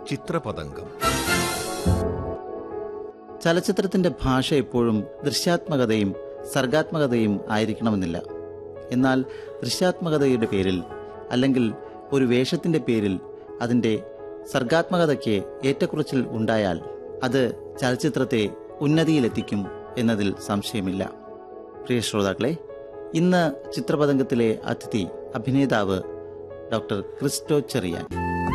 ചിത്രപതംഗം ചലച്ചിത്രത്തിന്റെ ഭാഷ എപ്പോഴും ദൃശ്യാത്മകതയും സർഗാത്മകതയും ആയിരിക്കണമെന്നില്ല എന്നാൽ ദൃശ്യാത്മകതയുടെ പേരിൽ അല്ലെങ്കിൽ ഒരു വേഷത്തിന്റെ പേരിൽ അതിന്റെ സർഗാത്മകതയ്ക്ക് ഏറ്റക്കുറച്ചിൽ ഉണ്ടായാൽ അത് ചലച്ചിത്രത്തെ ഉന്നതിയിലെത്തിക്കും എന്നതിൽ സംശയമില്ല പ്രിയ ശ്രോതാക്കളെ ഇന്ന് ചിത്രപതംഗത്തിലെ അതിഥി അഭിനേതാവ് ഡോക്ടർ ക്രിസ്റ്റോ ചെറിയാൻ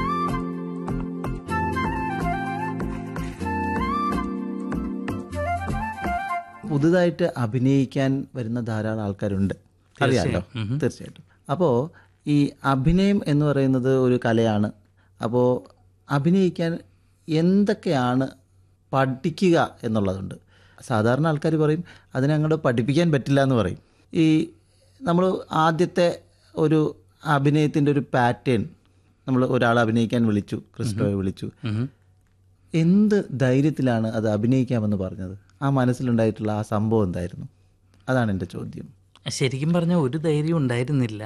പുതുതായിട്ട് അഭിനയിക്കാൻ വരുന്ന ധാരാളം ആൾക്കാരുണ്ട് അറിയാമല്ലോ തീർച്ചയായിട്ടും അപ്പോൾ ഈ അഭിനയം എന്ന് പറയുന്നത് ഒരു കലയാണ് അപ്പോൾ അഭിനയിക്കാൻ എന്തൊക്കെയാണ് പഠിക്കുക എന്നുള്ളതുണ്ട് സാധാരണ ആൾക്കാർ പറയും അതിനെ അങ്ങോട്ട് പഠിപ്പിക്കാൻ പറ്റില്ല എന്ന് പറയും ഈ നമ്മൾ ആദ്യത്തെ ഒരു അഭിനയത്തിൻ്റെ ഒരു പാറ്റേൺ നമ്മൾ ഒരാളെ അഭിനയിക്കാൻ വിളിച്ചു ക്രിസ്റ്റോയെ വിളിച്ചു എന്ത് ധൈര്യത്തിലാണ് അത് അഭിനയിക്കാമെന്ന് പറഞ്ഞത് ആ മനസ്സിലുണ്ടായിട്ടുള്ള ആ സംഭവം എന്തായിരുന്നു അതാണ് എൻ്റെ ചോദ്യം ശരിക്കും പറഞ്ഞാൽ ഒരു ധൈര്യം ഉണ്ടായിരുന്നില്ല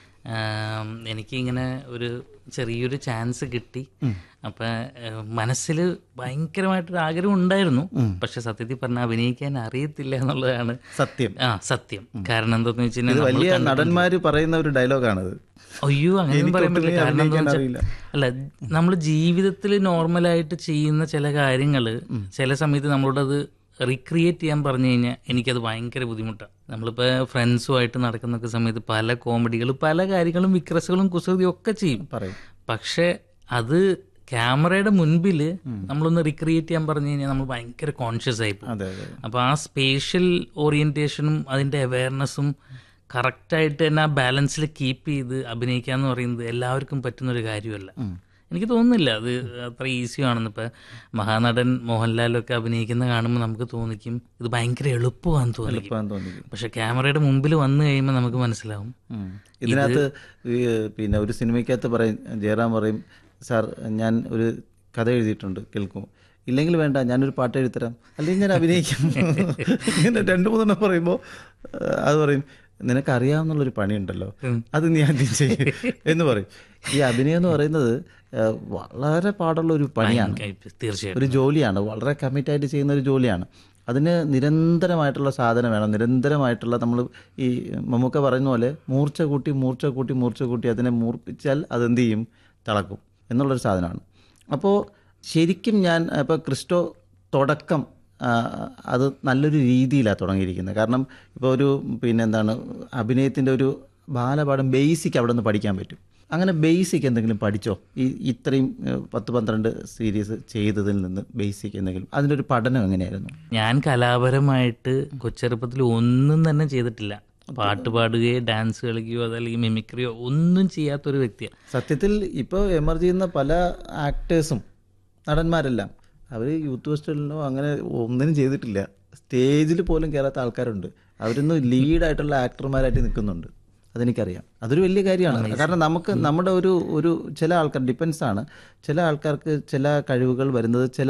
ആം, എനിക്കിങ്ങനെ ഒരു ചെറിയൊരു ചാൻസ് കിട്ടി അപ്പം മനസ്സിൽ ഭയങ്കരമായിട്ടൊരു ആഗ്രഹം ഉണ്ടായിരുന്നു പക്ഷെ സത്യത്തിൽ പറഞ്ഞാൽ അഭിനയിക്കാൻ അറിയത്തില്ല എന്നുള്ളതാണ് സത്യം ആ സത്യം കാരണം എന്താന്ന് വെച്ച് കഴിഞ്ഞാൽ ഇത് നമ്മൾ വലിയ കണ്ടിട്ടുണ്ട്. നടന്മാര് പറയുന്ന ഒരു ഡയലോഗാണത് അയ്യോ അങ്ങനെ എനിക്ക് പറയാൻ പറ്റില്ല ഒട്ടുമേ കാരണം എന്താ അഭിനയിക്കാൻ വെച്ചാൽ അല്ല നമ്മൾ ജീവിതത്തിൽ നോർമലായിട്ട് ചെയ്യുന്ന ചില കാര്യങ്ങൾ ചില സമയത്ത് നമ്മളോട് അത് റീക്രിയേറ്റ് ചെയ്യാൻ പറഞ്ഞു കഴിഞ്ഞാൽ എനിക്കത് ഭയങ്കര ബുദ്ധിമുട്ടാണ് നമ്മളിപ്പോൾ ഫ്രണ്ട്സുമായിട്ട് നടക്കുന്നൊക്കെ സമയത്ത് പല കോമഡികളും പല കാര്യങ്ങളും വിക്രസുകളും കുസൃതിയും ഒക്കെ ചെയ്യും പറയും പക്ഷെ അത് ക്യാമറയുടെ മുൻപിൽ നമ്മളൊന്ന് റീക്രിയേറ്റ് ചെയ്യാൻ പറഞ്ഞു കഴിഞ്ഞാൽ നമ്മൾ ഭയങ്കര കോൺഷ്യസ് ആയി പോകും അതെ അതെ അപ്പോൾ ആ സ്പേഷ്യൽ ഓറിയന്റേഷനും അതിൻ്റെ അവയർനെസ്സും കറക്റ്റായിട്ട് തന്നെ ആ ബാലൻസിൽ കീപ്പ് ചെയ്ത് അഭിനയിക്കുക എന്ന് പറയുന്നത് എല്ലാവർക്കും പറ്റുന്ന ഒരു കാര്യമല്ല എനിക്ക് തോന്നുന്നില്ല അത് അത്ര ഈസി ആണെന്ന് ഇപ്പം മഹാനടൻ മോഹൻലാലൊക്കെ അഭിനയിക്കുന്ന കാണുമ്പോൾ നമുക്ക് തോന്നിക്കും ഇത് ഭയങ്കര എളുപ്പമാണെന്ന് തോന്നിക്കും ഇപ്പം തോന്നിക്കും പക്ഷെ ക്യാമറയുടെ മുമ്പിൽ വന്നു കഴിയുമ്പോൾ നമുക്ക് മനസ്സിലാവും ഉം. ഇതിനകത്ത് ഈ, പിന്നെ ഒരു സിനിമയ്ക്കകത്ത് പറയും ജയറാം പറയും സാർ ഞാൻ ഒരു കഥ എഴുതിയിട്ടുണ്ട് കേൾക്കും ഇല്ലെങ്കിൽ വേണ്ട ഞാനൊരു പാട്ട് എഴുതരാം അല്ലെങ്കിൽ ഞാൻ അഭിനയിക്കും ഇങ്ങനെ രണ്ട് മൂന്നെണ്ണം പറയുമ്പോൾ അത് പറയും നിനക്ക് അറിയാവുന്നുള്ളൊരു പണിയുണ്ടല്ലോ അത് നീ ആദ്യം ചെയ്യും എന്ന് പറയും ഈ അഭിനയം എന്ന് പറയുന്നത് ആ, വളരെ പാടുള്ള ഒരു പണിയാണ് തീർച്ചയായിട്ടും ഒരു ജോലിയാണ് വളരെ കമ്മിറ്റായിട്ട് ചെയ്യുന്ന ഒരു ജോലിയാണ് അതിന് നിരന്തരമായിട്ടുള്ള സാധനം വേണം നിരന്തരമായിട്ടുള്ള നമ്മൾ ഈ മമ്മൂക്ക പറയുന്ന പോലെ മൂർച്ച കൂട്ടി മൂർച്ച കൂട്ടി മൂർച്ച കൂട്ടി അതിനെ മൂർപ്പിച്ചാൽ അതെന്ത് ചെയ്യും തിളക്കും എന്നുള്ളൊരു സാധനമാണ് അപ്പോൾ ശരിക്കും ഞാൻ ഇപ്പോൾ ക്രിസ്റ്റോ തുടക്കം ആ, അത് നല്ലൊരു രീതിയിലാണ് തുടങ്ങിയിരിക്കുന്നത് കാരണം ഇപ്പോൾ ഒരു പിന്നെ എന്താണ് അഭിനയത്തിൻ്റെ ഒരു ബാലപാഠം ബേസിക് അവിടെ നിന്ന് പഠിക്കാൻ പറ്റും അങ്ങനെ ബേസിക് എന്തെങ്കിലും പഠിച്ചോ ഈ ഇത്രയും ഏഹ്, പത്ത് പന്ത്രണ്ട് സീരീസ് ചെയ്തതിൽ നിന്ന് ബേസിക് എന്തെങ്കിലും അതിൻ്റെ ഒരു പഠനം എങ്ങനെയായിരുന്നു ഞാൻ കലാപരമായിട്ട് കൊച്ചെറുപ്പത്തിൽ ഒന്നും തന്നെ ചെയ്തിട്ടില്ല പാട്ട് പാടുകയോ ഡാൻസ് കളിക്കുകയോ അതല്ലെങ്കിൽ മിമിക്രിയോ ഒന്നും ചെയ്യാത്തൊരു വ്യക്തിയാണ് സത്യത്തിൽ ഇപ്പോൾ എമർജ് ചെയ്യുന്ന പല ആക്ടേഴ്സും നടന്മാരെല്ലാം അവർ യൂത്ത് ഫെസ്റ്റിവലിനോ അങ്ങനെ ഒന്നിനും ചെയ്തിട്ടില്ല സ്റ്റേജിൽ പോലും കയറാത്ത ആൾക്കാരുണ്ട് അവരിന്ന് ലീഡായിട്ടുള്ള ആക്ടർമാരായിട്ട് നിൽക്കുന്നുണ്ട് അതെനിക്കറിയാം അതൊരു വലിയ കാര്യമാണ് കാരണം നമുക്ക് നമ്മുടെ ഒരു ഒരു ചില ആൾക്കാർ ഡിപ്പെൻസ് ആണ് ചില ആൾക്കാർക്ക് ചില കഴിവുകൾ വരുന്നത് ചില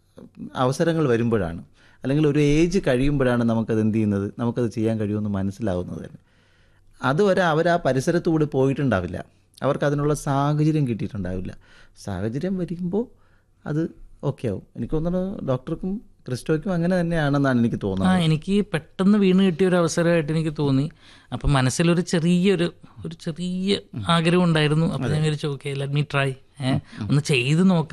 അവസരങ്ങൾ വരുമ്പോഴാണ് അല്ലെങ്കിൽ ഒരു ഏജ് കഴിയുമ്പോഴാണ് നമുക്കത് എന്ത് ചെയ്യുന്നത് നമുക്കത് ചെയ്യാൻ കഴിയുമെന്ന് മനസ്സിലാവുന്നത് തന്നെ അതുവരെ അവർ ആ പരിസരത്തുകൂടി പോയിട്ടുണ്ടാവില്ല അവർക്ക് അതിനുള്ള സാഹചര്യം കിട്ടിയിട്ടുണ്ടാവില്ല സാഹചര്യം വരുമ്പോൾ അത് ഓക്കെ ആവും എനിക്ക് തോന്നുന്നു ഡോക്ടർക്കും ക്രിസ്റ്റോയ്ക്കും അങ്ങനെ തന്നെയാണെന്നാണ് എനിക്ക് ആ തോന്നുന്നത് എനിക്ക് പെട്ടെന്ന് വീണ് കിട്ടിയ ഒരു അവസരമായിട്ട് എനിക്ക് തോന്നി അപ്പം മനസ്സിലൊരു ചെറിയൊരു ഒരു ചെറിയ ആഗ്രഹം ഉണ്ടായിരുന്നു അപ്പം ഞാൻ വിചാരിച്ചു ഓക്കെ ലെറ്റ് മീ ട്രൈ ഒന്ന് ചെയ്ത് നോക്കാം